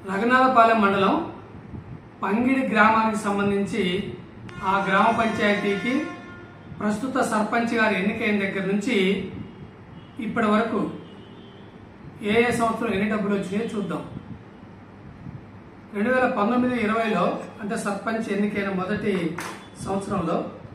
రఘునాథపాలెం మండలం పంగిడి గ్రామానికి సంబంధించి ఆ గ్రామ పంచాయతీకి ప్రస్తుత సర్పంచ్ గారు ఎన్నికైన దగ్గర నుంచి ఇప్పటి వరకు ఏ ఏ సంవత్సరం ఎన్ని డబ్బులు వచ్చినాయో చూద్దాం రెండు వేల పంతొమ్మిది ఇరవైలో అంటే సర్పంచ్ ఎన్నికైన మొదటి సంవత్సరంలో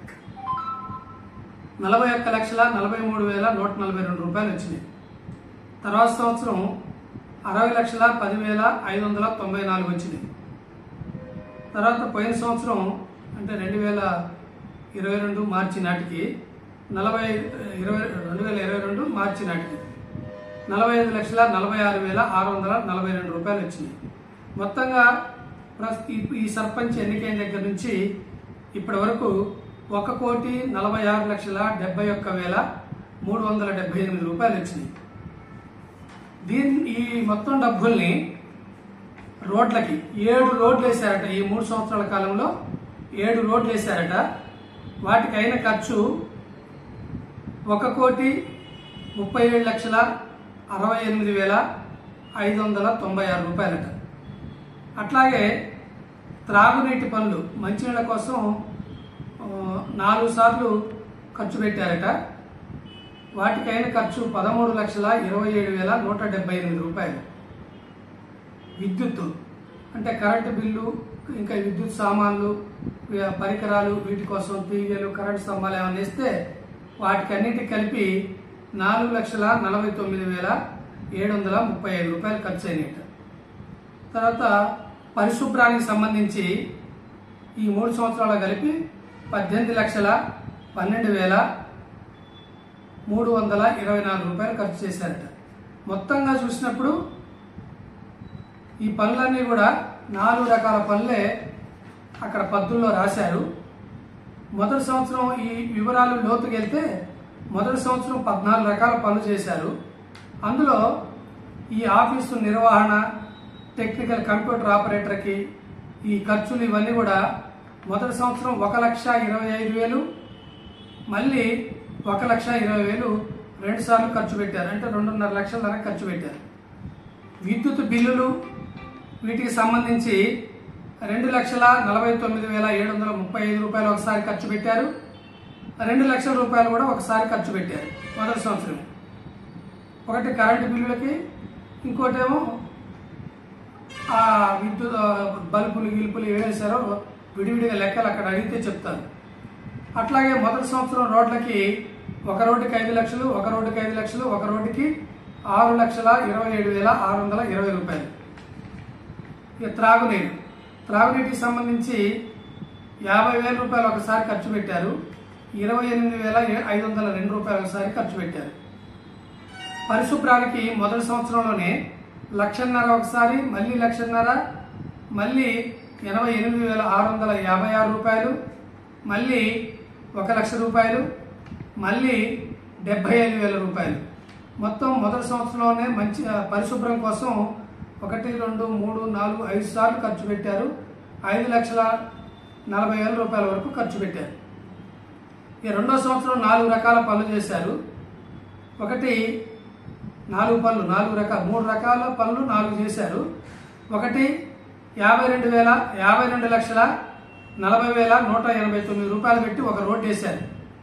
నలభై ఒక్క లక్షల నలభై మూడు వేల నూట నలభై రెండు రూపాయలు వచ్చినాయి తర్వాత సంవత్సరం అరవై లక్షల పదివేల ఐదు వందల తొంభై నాలుగు వచ్చినాయి తర్వాత పోయిన సంవత్సరం అంటే రెండు వేల ఇరవై రెండు మార్చి నాటికి నలభై ఇరవై రెండు వేల ఇరవై రెండు మార్చి నాటికి నలభై ఐదు లక్షల నలభై ఆరు వేల ఆరు వందల నలభై రెండు రూపాయలు వచ్చినాయి మొత్తంగా ప్రస్- ఈ- ఈ సర్పంచ్ ఎన్నికైన దగ్గర నుంచి ఇప్పటి వరకు ఒక కోటి నలభై ఆరు లక్షల డెబ్బై ఒక్క వేల మూడు వందల డెబ్బై ఎనిమిది రూపాయలు వచ్చినాయి దీని ఈ మొత్తం డబ్బుల్ని రోడ్లకి ఏడు రోడ్లు వేశారట ఈ మూడు సంవత్సరాల కాలంలో ఏడు రోడ్లు వేశారట వాటికి అయిన ఖర్చు ఒక కోటి ముప్పై ఏడు లక్షల అరవై ఎనిమిది వేల ఐదు వందల తొంభై ఆరు రూపాయలట అట్లాగే త్రాగునీటి పనులు మంచినీళ్ళ కోసం ఆ, నాలుగు సార్లు ఖర్చు పెట్టారట వాటికైన ఖర్చు పదమూడు లక్షల ఇరవై ఏడు వేల నూట డెబ్బై ఎనిమిది రూపాయలు విద్యుత్తు అంటే కరెంటు బిల్లు ఇంకా విద్యుత్ సామాన్లు వి- పరికరాలు వీటి కోసం తీగలు కరెంటు స్తంభాలు ఏమైనా ఇస్తే వాటికన్నిటికి కలిపి నాలుగు లక్షల నలభై తొమ్మిది వేల ఏడు వందల ముప్పై ఐదు రూపాయలు ఖర్చు అయినట్టు తర్వాత పరిశుభ్రానికి సంబంధించి ఈ మూడు సంవత్సరాలు కలిపి పద్దెనిమిది లక్షల పన్నెండు వేల మూడు వందల ఇరవై నాలుగు రూపాయలు ఖర్చు చేశారట మొత్తంగా చూసినప్పుడు ఈ పనులన్నీ కూడా నాలుగు రకాల పనులే అక్కడ పద్దుల్లో రాశారు మొదటి సంవత్సరం ఈ వివరాలు లోతుకి వెళ్తే మొదటి సంవత్సరం పద్నాలుగు రకాల పనులు చేశారు అందులో ఈ ఆఫీసు నిర్వహణ టెక్నికల్ కంప్యూటర్ ఆపరేటర్కి ఈ ఖర్చులు ఇవన్నీ కూడా మొదటి సంవత్సరం ఒక లక్ష ఇరవై ఐదు వేలు మళ్ళీ ఒక లక్ష ఇరవై వేలు రెండు సార్లు ఖర్చు పెట్టారు అంటే రెండున్నర లక్షల దాకా ఖర్చు పెట్టారు విద్యుత్ బిల్లులు వీటికి సంబంధించి రెండు లక్షల నలభై తొమ్మిది వేల ఏడు వందల ముప్పై ఐదు రూపాయలు ఒకసారి ఖర్చు పెట్టారు రెండు లక్షల రూపాయలు కూడా ఒకసారి ఖర్చు పెట్టారు మొదటి సంవత్సరం ఒకటి కరెంటు బిల్లులకి ఇంకోటేమో ఆ విద్యుత్ ఆ, బల్బులు గిల్పులు ఏం వేశారో విడివిడిగా లెక్కలు అక్కడ అడిగితే చెప్తారు అట్లాగే మొదటి సంవత్సరం రోడ్లకి ఒక రోడ్డుకి ఐదు లక్షలు ఒక రోడ్డుకి ఐదు లక్షలు ఒక రోడ్డుకి ఆరు లక్షల ఇరవై ఏడు వేల ఆరు వందల ఇరవై రూపాయలు ఇక త్రాగునీరు త్రాగునీటికి సంబంధించి యాభై వేల రూపాయలు ఒకసారి ఖర్చు పెట్టారు ఇరవై ఎనిమిది వేల ఏ- ఐదు వందల రెండు రూపాయలు ఒకసారి ఖర్చు పెట్టారు పరిశుభ్రానికి మొదటి సంవత్సరంలోనే లక్షన్నర ఒకసారి మళ్ళీ లక్షన్నర మళ్ళీ ఎనభై ఎనిమిది వేల ఆరు వందల యాభై ఆరు రూపాయలు మళ్ళీ ఒక లక్ష రూపాయలు మళ్ళీ డెబ్బై ఐదు వేల రూపాయలు మొత్తం మొదటి సంవత్సరంలోనే మంచి ఆ, పరిశుభ్రం కోసం ఒకటి రెండు మూడు నాలుగు ఐదు సార్లు ఖర్చు పెట్టారు ఐదు లక్షల నలభై వేల రూపాయల వరకు ఖర్చు పెట్టారు ఈ రెండో సంవత్సరం నాలుగు రకాల పనులు చేశారు ఒకటి నాలుగు పనులు నాలుగు రకాల మూడు రకాల పనులు నాలుగు చేశారు ఒకటి యాభై రెండు వేల యాభై రెండు లక్షల నలభై వేల నూట ఎనభై తొమ్మిది రూపాయలు పెట్టి ఒక రోడ్డు వేశారు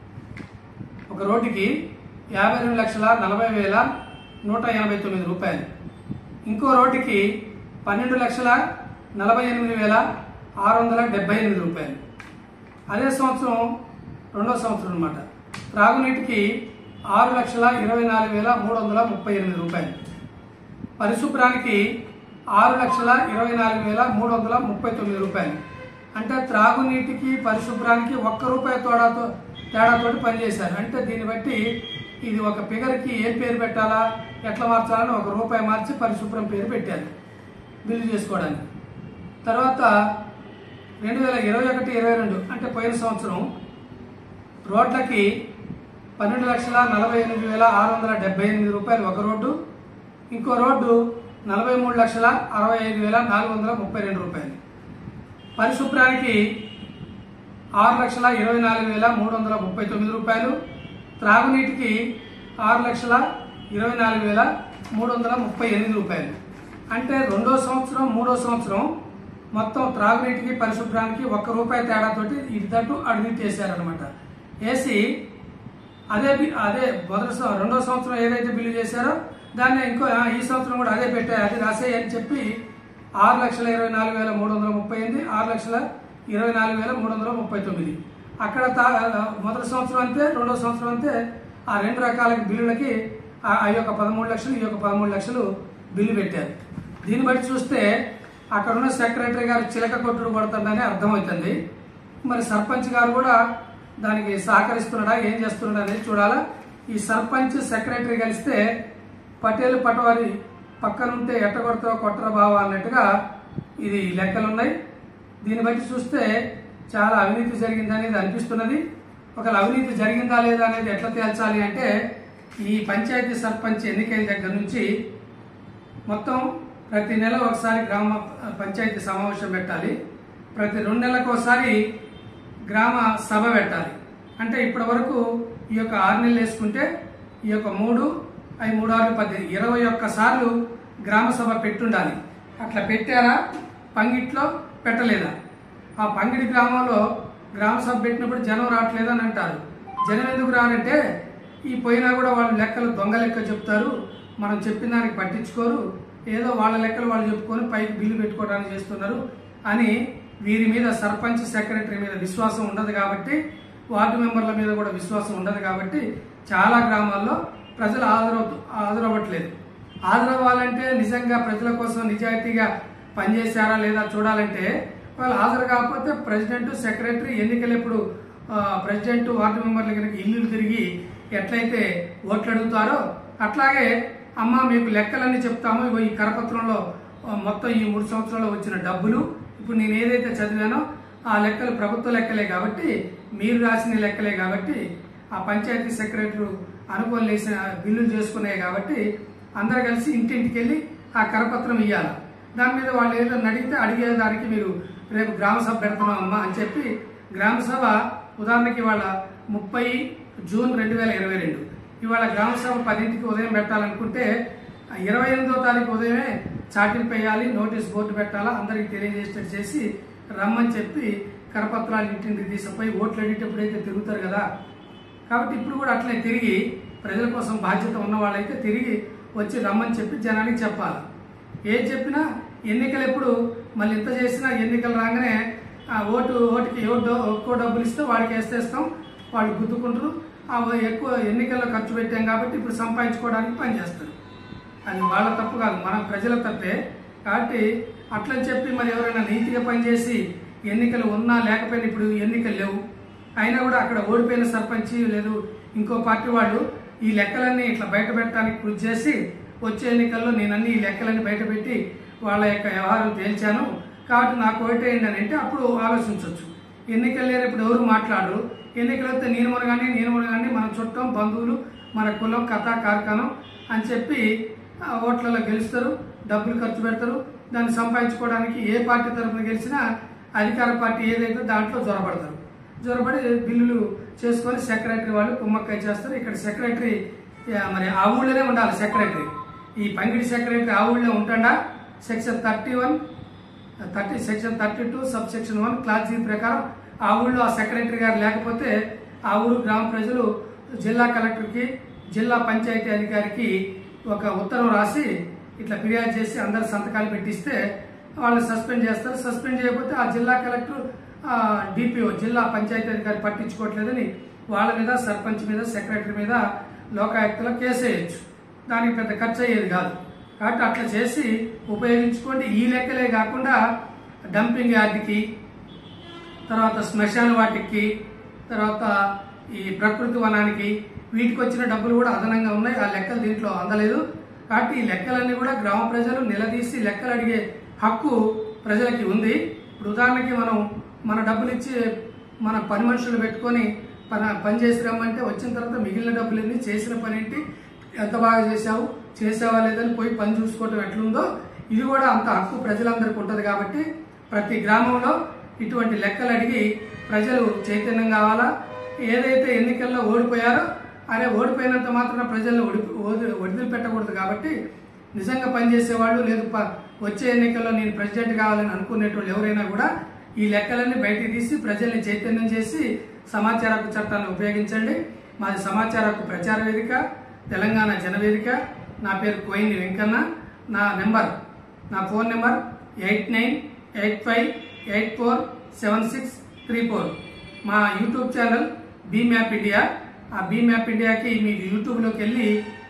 ఒక రోడ్డుకి యాభై రెండు లక్షల నలభై వేల నూట ఎనభై తొమ్మిది రూపాయలు ఇంకో రోడ్డుకి పన్నెండు లక్షల నలభై ఎనిమిది వేల ఆరు వందల డెబ్బై ఎనిమిది రూపాయలు అదే సంవత్సరం రెండో సంవత్సరం అనమాట త్రాగునీటికి ఆరు లక్షల ఇరవై నాలుగు వేల మూడు వందల ముప్పై ఎనిమిది రూపాయలు పరిశుభ్రానికి ఆరు లక్షల ఇరవై నాలుగు వేల మూడు వందల ముప్పై తొమ్మిది రూపాయలు అంటే త్రాగునీటికి పరిశుభ్రానికి ఒక్క రూపాయి తోడాతో తేడాతోటి పనిచేశారు అంటే దీన్ని బట్టి ఇది ఒక ఫిగర్కి ఏం పేరు పెట్టాలా ఎట్లా మార్చాలని ఒక రూపాయి మార్చి పరిశుభ్రం పేరు పెట్టారు బిల్లు చేసుకోవడానికి తర్వాత రెండు వేల ఇరవై ఒకటి ఇరవై రెండు అంటే పోయిన సంవత్సరం రోడ్లకి పన్నెండు లక్షల నలభై ఎనిమిది వేల ఆరు వందల డెబ్బై ఎనిమిది రూపాయలు ఒక రోడ్డు ఇంకో రోడ్డు నలభై మూడు లక్షల అరవై ఐదు వేల నాలుగు వందల ముప్పై రెండు రూపాయలు పరిశుభ్రానికి ఆరు లక్షల ఇరవై నాలుగు వేల మూడు వందల ముప్పై తొమ్మిది రూపాయలు త్రాగునీటికి ఆరు లక్షల ఇరవై నాలుగు వేల మూడు వందల ముప్పై ఎనిమిది రూపాయలు అంటే రెండో సంవత్సరం మూడో సంవత్సరం మొత్తం త్రాగునీటికి పరిశుభ్రానికి ఒక్క రూపాయి తేడాతోటి ఇద్దరు అడిగిట్ వేసారనమాట వేసి అదే బి- అదే మొదటి సం- రెండో సంవత్సరం ఏదైతే బిల్లు చేశారో దాన్ని ఇంకో ఆ, ఈ సంవత్సరం కూడా అదే పెట్టారు అది రాసేయి అని చెప్పి ఆరు లక్షల ఇరవై నాలుగు వేల మూడు వందల ముప్పై ఎనిమిది ఆరు లక్షల ఇరవై నాలుగు వేల మూడు వందల ముప్పై తొమ్మిది అక్కడ తా- మొదటి సంవత్సరం అంతే రెండో సంవత్సరం అంతే ఆ రెండు రకాల బిల్లులకి ఆ ఆ యొక్క పదమూడు లక్షలు ఈ యొక్క పదమూడు లక్షలు బిల్లు పెట్టారు దీన్ని బట్టి చూస్తే అక్కడ ఉన్న సెక్రటరీ గారు చిలక కొట్టుడు కొడుతుందని అర్థమవుతుంది మరి సర్పంచ్ గారు కూడా దానికి సహకరిస్తున్నాడా ఏం చేస్తున్నాడా అనేది చూడాలా ఈ సర్పంచ్ సెక్రటరీ కలిస్తే పటేల్ పటవారి పక్కనుంటే ఎట్ట కొడతావో కొట్టరా బావా అన్నట్టుగా ఇది లెక్కలున్నాయి దీన్ని బట్టి చూస్తే చాలా అవినీతి జరిగింది అనేది అనిపిస్తున్నది ఒకవేళ అవినీతి జరిగిందా లేదా అనేది ఎట్లా తేల్చాలి అంటే ఈ పంచాయతీ సర్పంచ్ ఎన్నికల దగ్గర నుంచి మొత్తం ప్రతి నెల ఒకసారి గ్రామ పంచాయతీ సమావేశం పెట్టాలి ప్రతి రెండు నెలలకు ఒకసారి గ్రామ సభ పెట్టాలి అంటే ఇప్పటి వరకు ఈ యొక్క ఆరు నెలలు వేసుకుంటే ఈ యొక్క మూడు అవి మూడు ఆరు పది ఇరవై ఒక్క సార్లు గ్రామ సభ పెట్టుండాలి అట్లా పెట్టారా పంగిట్లో పెట్టలేదా ఆ పంగిడి గ్రామంలో గ్రామ సభ పెట్టినప్పుడు జనం రావట్లేదని అంటారు జనం ఎందుకు రారంటే ఈ పోయినా కూడా వాళ్ళు లెక్కలు దొంగ లెక్క చెప్తారు మనం చెప్పిన దానికి పట్టించుకోరు ఏదో వాళ్ళ లెక్కలు వాళ్ళు చెప్పుకొని పైకి బిల్లు పెట్టుకోవడానికి చేస్తున్నారు అని వీరి మీద సర్పంచ్ సెక్రటరీ మీద విశ్వాసం ఉండదు కాబట్టి వార్డు మెంబర్ల మీద కూడా విశ్వాసం ఉండదు కాబట్టి చాలా గ్రామాల్లో ప్రజలు హాజరవుతూ హాజరవ్వట్లేదు హాజరవ్వాలంటే నిజంగా ప్రజల కోసం నిజాయితీగా పనిచేశారా లేదా చూడాలంటే వాళ్ళు హాజరు కాకపోతే ప్రెసిడెంట్ సెక్రటరీ ఎన్నికలు ఎప్పుడు ఆ, ప్రెసిడెంట్ వార్డు మెంబర్ల కనుక ఇల్లు తిరిగి ఎట్లయితే ఓట్లు అడుగుతారో అట్లాగే అమ్మ మీకు లెక్కలన్నీ చెప్తాము ఇగో ఈ కరపత్రంలో ఆ, మొత్తం ఈ మూడు సంవత్సరాల్లో వచ్చిన డబ్బులు ఇప్పుడు నేను ఏదైతే చదివానో ఆ లెక్కలు ప్రభుత్వ లెక్కలే కాబట్టి మీరు రాసిన లెక్కలే కాబట్టి ఆ పంచాయతీ సెక్రటరీ అనుకోని లేసిన బిల్లులు చేసుకున్నాయి కాబట్టి అందరు కలిసి ఇంటింటికి వెళ్ళి ఆ కరపత్రం ఇవ్వాలి దాని మీద వాళ్ళు ఏదైనా అడిగితే అడిగేదానికి మీరు రేపు గ్రామ సభ పెడుతున్నామమ్మా అని చెప్పి గ్రామ సభ ఉదాహరణకి వాళ్ళ ముప్పై జూన్ రెండు వేల ఇరవై రెండు ఇవాళ గ్రామ సభ పదింటికి ఉదయం పెట్టాలనుకుంటే ఇరవై ఎనిమిదో తారీఖు ఉదయమే చాటింపు వేయాలి నోటీస్ బోర్డు పెట్టాలా అందరికి తెలియజేసేటట్టు చేసి రమ్మని చెప్పి కరపత్రాలు ఇంటింటికి తీసుకుపోయి ఓట్లు అడిగేటప్పుడైతే తిరుగుతారు కదా కాబట్టి ఇప్పుడు కూడా అట్లే తిరిగి ప్రజల కోసం బాధ్యత ఉన్న వాళ్ళైతే తిరిగి వచ్చి రమ్మని చెప్పి జనానికి చెప్పాలి ఏది చెప్పినా ఎన్నికలు ఎప్పుడు మళ్ళీ ఇంత చేసినా ఎన్నికలు రాగానే ఆ ఓటు ఓటుకి ఓటు ఎక్కువ డబ్బులు ఇస్తే వాడికి వేస్తేస్తాం వాళ్ళు గుద్దుకుంటారు ఆ ఎక్కువ ఎన్నికల్లో ఖర్చు పెట్టాం కాబట్టి ఇప్పుడు సంపాదించుకోవడానికి పనిచేస్తారు అది వాళ్ళ తప్పు కాదు మన ప్రజల తప్పే కాబట్టి అట్లని చెప్పి మరి ఎవరైనా నీతిగా పనిచేసి ఎన్నికలు ఉన్నా లేకపోయినా ఇప్పుడు ఎన్నికలు లేవు అయినా కూడా అక్కడ ఓడిపోయిన సర్పంచ్ లేదు ఇంకో పార్టీ వాళ్ళు ఈ లెక్కలన్నీ ఇట్లా బయట పెట్టడానికి కృషి చేసి వచ్చే ఎన్నికల్లో నేను అన్ని ఈ లెక్కలన్నీ బయట పెట్టి వాళ్ళ యొక్క వ్యవహారం తేల్చాను కాబట్టి నాకు ఓటేయండి అని అంటే అప్పుడు ఆలోచించవచ్చు ఎన్నికలు లేనప్పుడు ఎవరు మాట్లాడరు ఎన్నికలు వస్తే నేను మునగాని నేను మునగాని మన చుట్టం బంధువులు మన కులం కథ కార్ఖానం అని చెప్పి ఆ, ఓట్లలో గెలుస్తారు డబ్బులు ఖర్చు పెడతారు దాన్ని సంపాదించుకోవడానికి ఏ పార్టీ తరఫున గెలిచినా అధికార పార్టీ ఏదైతే దాంట్లో జ్వరపడతారు జ్వరపడి బిల్లులు చేసుకొని సెక్రటరీ వాళ్ళు కుమ్మక్కై చేస్తారు ఇక్కడ సెక్రటరీ ఆ, మరి ఆ ఊళ్ళోనే ఉండాలి సెక్రటరీ ఈ పంగిడి సెక్రటరీ ఆ ఊళ్ళో ఉంటాడా section thirty one thirty section thirty two sub section one class G ప్రకారం ఆ ఊళ్ళో ఆ సెక్రటరీ గారు లేకపోతే ఆ ఊరు గ్రామ ప్రజలు జిల్లా కలెక్టర్కి జిల్లా పంచాయతీ అధికారికి ఒక ఉత్తరం రాసి ఇట్లా ఫిర్యాదు చేసి అందరు సంతకాలు పెట్టిస్తే వాళ్ళని సస్పెండ్ చేస్తారు సస్పెండ్ చేయకపోతే ఆ జిల్లా కలెక్టర్ డిపిఓ జిల్లా పంచాయతీ అధికారి పట్టించుకోవట్లేదని వాళ్ళ మీద సర్పంచ్ మీద సెక్రటరీ మీద లోకాయుక్తలో కేసు వేయచ్చు దానికి పెద్ద ఖర్చు అయ్యేది కాదు కాబట్టి అట్లా చేసి ఉపయోగించుకోండి ఈ లెక్కలే కాకుండా డంపింగ్ యార్డ్కి తర్వాత శ్మశాన వాటికి తర్వాత ఈ ప్రకృతి వనానికి వీటికి వచ్చిన డబ్బులు కూడా అదనంగా ఉన్నాయి ఆ లెక్కలు దీంట్లో అందలేదు కాబట్టి ఈ లెక్కలన్నీ కూడా గ్రామ ప్రజలు నిలదీసి లెక్కలు అడిగే హక్కు ప్రజలకి ఉంది ఇప్పుడు ఉదాహరణకి మనం మన డబ్బులు ఇచ్చి మన పని మనుషులు పెట్టుకొని పని పని చేసి రమ్మంటే వచ్చిన తర్వాత మిగిలిన డబ్బులు ఎన్ని చేసిన పని ఏంటి ఎంత బాగా చేశావు చేసావా లేదని పోయి పని చూసుకోవటం ఎట్లుందో ఇది కూడా అంత హక్కు ప్రజలందరికీ ఉంటుంది కాబట్టి ప్రతి గ్రామంలో ఇటువంటి లెక్కలు అడిగి ప్రజలు చైతన్యం కావాలా ఏదైతే ఎన్నికల్లో ఓడిపోయారో అరే ఓడిపోయినంత మాత్రం ప్రజలను ఒడి వదిలి పెట్టకూడదు కాబట్టి నిజంగా పనిచేసే వాళ్ళు లేదు ప- వచ్చే ఎన్నికల్లో నేను ప్రెసిడెంట్ కావాలని అనుకునేటోళ్ళు ఎవరైనా కూడా ఈ లెక్కలన్నీ బయటికి తీసి ప్రజల్ని చైతన్యం చేసి సమాచార హక్కు చట్టాన్ని ఉపయోగించండి మాది సమాచార హక్కు ప్రచార వేదిక తెలంగాణ జనవేదిక నా పేరు కోయిని వెంకన్న నా నెంబర్ నా phone number eight nine eight five eight four seven six three four మా YouTube channel B map India ఆ బీ మ్యాప్ ఇండియాకి మీకు యూట్యూబ్లోకి వెళ్ళి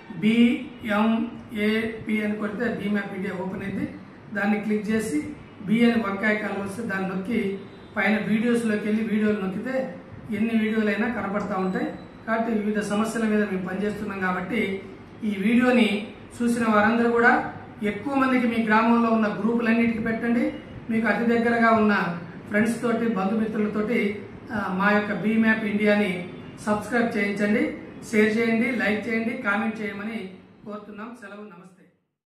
బిఎంఏపి అని కొడితే బీ మ్యాప్ ఇండియా ఓపెన్ అయింది దాన్ని క్లిక్ చేసి బి అని వంకాయ కాలం వస్తే దాన్ని నొక్కి పైన వీడియోస్లోకి వెళ్ళి వీడియోలు నొక్కితే ఎన్ని వీడియోలైనా కనపడతా ఉంటాయి కాబట్టి వివిధ సమస్యల మీద మేము పనిచేస్తున్నాం కాబట్టి ఈ వీడియోని చూసిన వారందరూ కూడా ఎక్కువ మందికి మీ గ్రామంలో ఉన్న గ్రూపులన్నిటికీ పెట్టండి మీకు అతి దగ్గరగా ఉన్న ఫ్రెండ్స్ తోటి బంధుమిత్రులతోటి ఆ, మా యొక్క బీ మ్యాప్ ఇండియాని సబ్స్క్రైబ్ చేయించండి షేర్ చేయండి లైక్ చేయండి కామెంట్ చేయమని కోరుతున్నాం సెలవు నమస్తే